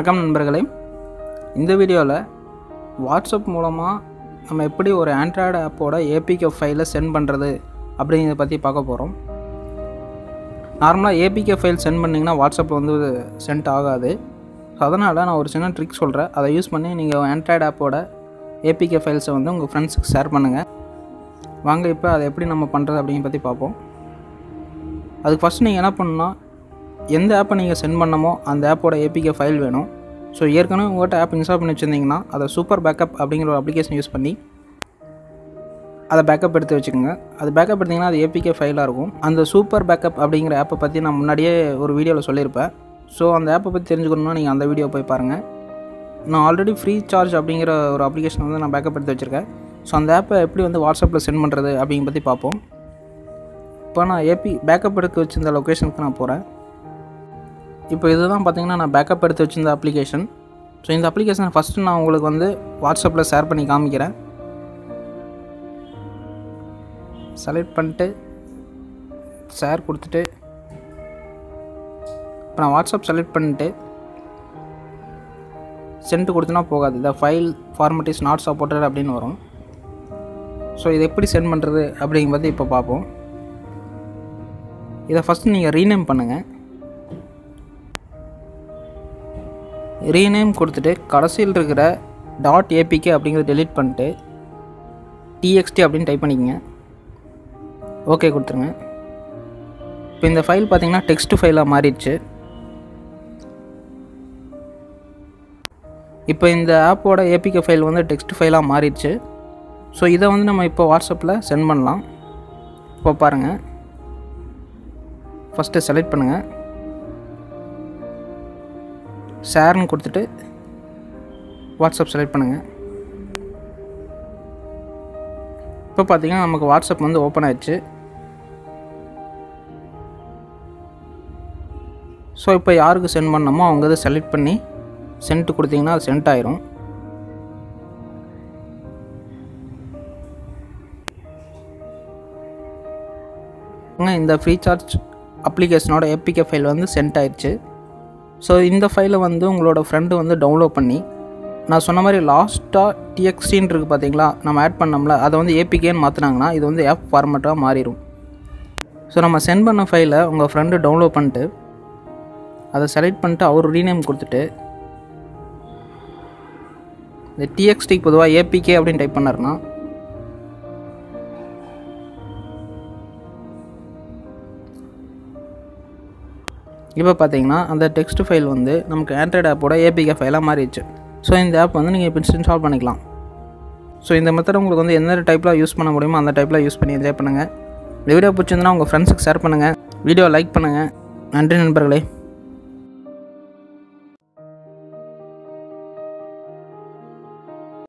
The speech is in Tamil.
வணக்கம் நண்பர்களே இந்த வீடியோவில் வாட்ஸ்அப் மூலமாக நம்ம எப்படி ஒரு ஆண்ட்ராய்டு ஆப்போட ஏபிகே ஃபைலை சென்ட் பண்ணுறது அப்படிங்கிறத பற்றி பார்க்க போகிறோம் நார்மலாக ஏபிகே ஃபைல் சென்ட் பண்ணிங்கன்னா வாட்ஸ்அப்பில் வந்து சென்ட் ஆகாது ஸோ அதனால் நான் ஒரு சின்ன ட்ரிக் சொல்கிறேன் அதை யூஸ் பண்ணி நீங்கள் ஆண்ட்ராய்டு ஆப்போட ஏபிகே ஃபைல்ஸை வந்து உங்கள் ஃப்ரெண்ட்ஸுக்கு ஷேர் பண்ணுங்கள் வாங்க இப்போ அதை எப்படி நம்ம பண்ணுறது அப்படிங்கிற பற்றி பார்ப்போம் அதுக்கு ஃபஸ்ட் நீங்கள் என்ன பண்ணணும்னா எந்த ஆப்பை நீங்கள் சென்ட் பண்ணமோ அந்த ஆப்போட ஏபிகே ஃபைல் வேணும் ஸோ ஏற்கனவே உங்கள்கிட்ட ஆப் இன்ஸ்டால் பண்ணி வச்சுருந்தீங்கன்னா அதை சூப்பர் பேக்கப் அப்படிங்கிற ஒரு அப்ளிகேஷன் யூஸ் பண்ணி அதை பேக்கப் எடுத்து வச்சுக்கோங்க அது பேக்கப் எடுத்திங்கன்னா அது ஏபிகே ஃபைலாக இருக்கும் அந்த சூப்பர் பேக்கப் அப்படிங்கிற ஆப்பை பற்றி நான் முன்னாடியே ஒரு வீடியோவில் சொல்லியிருப்பேன் ஸோ அந்த ஆப்பை பற்றி தெரிஞ்சுக்கணுன்னா நீங்கள் அந்த வீடியோ போய் பாருங்கள் நான் ஆல்ரெடி ஃப்ரீ சார்ஜ் அப்படிங்கிற ஒரு அப்ளிகேஷன் வந்து நான் பேக்கப் எடுத்து வச்சுருக்கேன் ஸோ அந்த ஆப்பை எப்படி வந்து வாட்ஸ்அப்பில் சென்ட் பண்ணுறது அப்படிங்க பற்றி பார்ப்போம் இப்போ நான் ஏபி பேக்கப் எடுத்து வச்சிருந்த லொக்கேஷனுக்கு நான் போகிறேன் இப்போ இதுதான் பார்த்தீங்கன்னா நான் பேக்கப் எடுத்து வச்சிருந்த அப்ளிகேஷன் ஸோ இந்த அப்ளிகேஷன் ஃபஸ்ட்டு நான் உங்களுக்கு வந்து வாட்ஸ்அப்பில் ஷேர் பண்ணி காமிக்கிறேன் செலக்ட் பண்ணிட்டு ஷேர் கொடுத்துட்டு இப்போ நான் வாட்ஸ்அப் செலக்ட் பண்ணிட்டு சென்ட் கொடுத்தனா போகாது இந்த file format is not supported அப்படின்னு வரும் ஸோ இதை எப்படி சென்ட் பண்ணுறது அப்படிங்கிறத இப்போ பார்ப்போம் இதை ஃபஸ்ட்டு நீங்கள் ரீநேம் பண்ணுங்கள் ரீநேம் கொடுத்துட்டு கடைசியில் இருக்கிற டாட் ஏபிகே அப்படிங்கிறத டெலீட் பண்ணிட்டு டிஎக்ஸ்டி அப்படின்னு டைப் பண்ணிக்கங்க ஓகே கொடுத்துருங்க இப்போ இந்த ஃபைல் பார்த்தீங்கன்னா டெக்ஸ்ட் ஃபைலாக மாறிடுச்சு இப்போ இந்த ஆப்போட ஏபிகே ஃபைல் வந்து டெக்ஸ்ட் ஃபைலாக மாறிடுச்சு ஸோ இதை வந்து நம்ம இப்போ வாட்ஸ்அப்பில் சென்ட் பண்ணலாம் இப்போ பாருங்கள் ஃபஸ்ட்டு செலக்ட் பண்ணுங்கள் ஷேர்னு கொடுத்துட்டு வாட்ஸ்அப் செலக்ட் பண்ணுங்கள் இப்போ பார்த்தீங்கன்னா நமக்கு வாட்ஸ்அப் வந்து ஓப்பன் ஆயிடுச்சு ஸோ இப்போ யாருக்கு சென்ட் பண்ணமோ அவங்க இதை செலக்ட் பண்ணி சென்ட் கொடுத்தீங்கன்னா அது சென்ட் ஆயிரும் இந்த ஃப்ரீ சார்ஜ் அப்ளிகேஷனோட ஏபிகே ஃபைல் வந்து சென்ட் ஆயிடுச்சு ஸோ இந்த ஃபைலை வந்து உங்களோட ஃப்ரெண்டு வந்து டவுன்லோட் பண்ணி நான் சொன்ன மாதிரி லாஸ்ட்டாக டிஎக்ஸ்டின்னு இருக்குது பார்த்தீங்களா நம்ம ஆட் பண்ணோம்ல அதை வந்து ஏபிகேன்னு மாற்றினாங்கன்னா இது வந்து ஆப் ஃபார்மேட்டாக மாறிடும் ஸோ நம்ம சென்ட் பண்ண ஃபைலை உங்கள் ஃப்ரெண்டு டவுன்லோட் பண்ணிட்டு அதை செலக்ட் பண்ணிட்டு அவர் ரீநேம் கொடுத்துட்டு இந்த டிஎக்ஸ்டிக்கு பொதுவாக ஏபிகே அப்படின்னு டைப் பண்ணார்னா இப்போ பார்த்தீங்கன்னா அந்த டெக்ஸ்ட் ஃபைல் வந்து நமக்கு ஆண்ட்ராய்டு ஆப்போட ஏபிகே ஃபைலாக மாறிடுச்சு ஸோ இந்த ஆப் வந்து நீங்கள் இப்போ இன்ஸ்டால் பண்ணிக்கலாம் ஸோ இந்த மெத்தட் உங்களுக்கு வந்து எந்த டைப்பில் யூஸ் பண்ண முடியுமோ அந்த டைப்பில் யூஸ் பண்ணி என்ஜாய் பண்ணுங்கள் இந்த வீடியோ பிடிச்சிருந்தனா உங்கள் ஃப்ரெண்ட்ஸுக்கு ஷேர் பண்ணுங்கள் வீடியோ லைக் பண்ணுங்கள் நன்றி நண்பர்களே